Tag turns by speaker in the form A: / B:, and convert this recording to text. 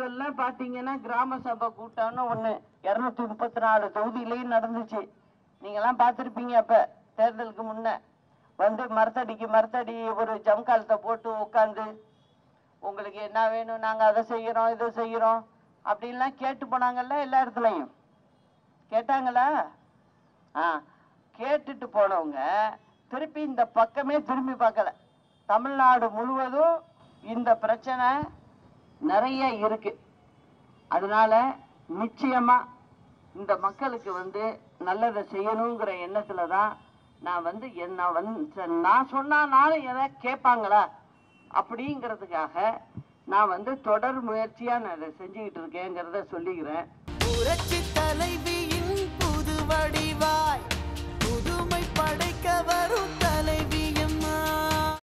A: முதல்ல பாத்தீங்கன்னா கிராம சபை கூட்டம்னு ஒண்ணு இருநூத்தி முப்பத்தி நாலு தொகுதியிலையும் நடந்துச்சு நீங்கெல்லாம் பார்த்திருப்பீங்க அப்ப தேர்தலுக்கு முன்ன வந்து மரத்தடிக்கு மரத்தடி ஒரு ஜம்காலத்தை போட்டு உட்காந்து உங்களுக்கு என்ன வேணும் நாங்க அதை செய்யறோம் இதை செய்யறோம் அப்படின்லாம் கேட்டு போனாங்கல்ல எல்லா இடத்துலையும் கேட்டாங்களா ஆ கேட்டுட்டு போனவங்க திருப்பி இந்த பக்கமே திரும்பி பார்க்கல தமிழ்நாடு முழுவதும் இந்த பிரச்சனை நிறைய இருக்கு அதனால நிச்சயமா இந்த மக்களுக்கு வந்து நல்லதை செய்யணுங்கிற எண்ணத்துல தான் நான் வந்து என்ன வந்து நான் சொன்னா நானும் எதை கேட்பாங்களா அப்படிங்கிறதுக்காக நான் வந்து தொடர் முயற்சியா நான் இதை செஞ்சுக்கிட்டு இருக்கேங்கிறத சொல்லிக்கிறேன்
B: புரட்சி தலைவியின் புது வடிவாய்